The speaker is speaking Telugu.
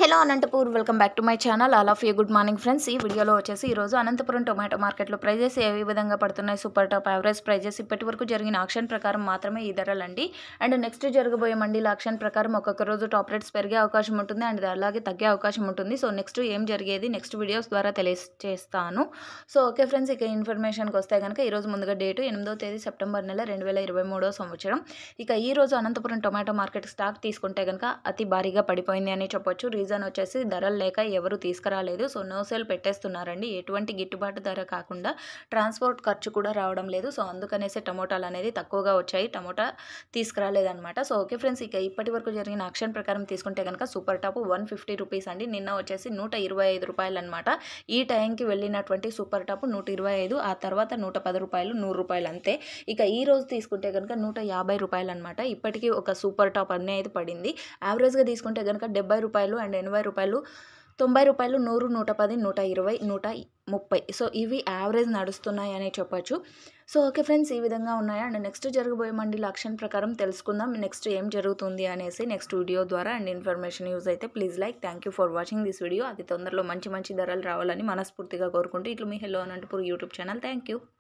hello Anantapur welcome back to my channel all of you good morning friends ఈ వీడియోలో వచ్చేసి ఈరోజు అనంతపురం టొమాటో మార్కెట్లో ప్రైజెస్ ఏ విధంగా పడుతున్నాయి సూపర్ టాప్ యావరేజ్ ప్రైజెస్ ఇప్పటి వరకు జరిగిన ఆక్షన్ ప్రకారం మాత్రమే ఈ ధరలండి అండ్ నెక్స్ట్ జరగబోయే మండీల ఆక్షన్ ప్రకారం ఒక్కొక్క రోజు టాప్ రేట్స్ పెరిగే అవకాశం ఉంటుంది అండ్ అలాగే తగ్గే అవకాశం ఉంటుంది సో నెక్స్ట్ ఏం జరిగేది నెక్స్ట్ వీడియోస్ ద్వారా తెలియజేస్తాను సో ఓకే ఫ్రెండ్స్ ఇక ఇన్ఫర్మేషన్కి వస్తే కనుక ఈరోజు ముందుగా డేటు ఎనిమిదో తేదీ సెప్టెంబర్ నెల రెండు వేల ఇరవై మూడో సంవత్సరం ఇక ఈ రోజు అనంతపురం టొమాటో మార్కెట్ స్టాక్ తీసుకుంటే కనుక అతి భారీగా పడిపోయింది అని చెప్పొచ్చు రీజన్ వచ్చేసి ధరలు లేక ఎవరు తీసుకురాలేదు సో నో సేల్ పెట్టేస్తున్నారండి ఎటువంటి గిట్టుబాటు ధర కాకుండా ట్రాన్స్పోర్ట్ ఖర్చు కూడా రావడం లేదు సో అందుకనేసి టమోటాలు అనేది తక్కువగా వచ్చాయి టమోటా తీసుకురాలేదన్నమాట సో ఓకే ఫ్రెండ్స్ ఇక ఇప్పటి వరకు జరిగిన ఆక్షన్ ప్రకారం తీసుకుంటే కనుక super top one fifty rupees అండి నిన్న వచ్చేసి నూట ఇరవై ఐదు రూపాయలు అనమాట ఈ టైంకి వెళ్ళినటువంటి సూపర్ టాప్ నూట ఇరవై ఐదు ఆ తర్వాత నూట పది రూపాయలు నూరు రూపాయలు అంతే ఇక ఈ రోజు తీసుకుంటే కనుక నూట యాభై రూపాయలు అనమాట ఇప్పటికీ ఒక సూపర్ టాప్ అనేది పడింది యావరేజ్గా తీసుకుంటే కనుక డెబ్బై రూపాయలు అండ్ ఎనభై రూపాయలు తొంభై రూపాయలు నూరు నూట పది నూట ఇరవై నూట ముప్పై సో ఇవి యావరేజ్ నడుస్తున్నాయి అని చెప్పొచ్చు సో ఓకే ఫ్రెండ్స్ ఈ విధంగా ఉన్నాయి అండ్ నెక్స్ట్ జరగబోయే మండి లక్ష్యం ప్రకారం తెలుసుకుందాం నెక్స్ట్ ఏం జరుగుతుంది అనేసి నెక్స్ట్ వీడియో ద్వారా అండ్ ఇన్ఫర్మేషన్ యూజ్ అయితే please like thank you for watching this video అది తొందరలో మంచి మంచి ధరలు రావాలని మనస్ఫూర్తిగా కోరుకుంటూ ఇట్లు మీ hello Anantapur YouTube channel thank you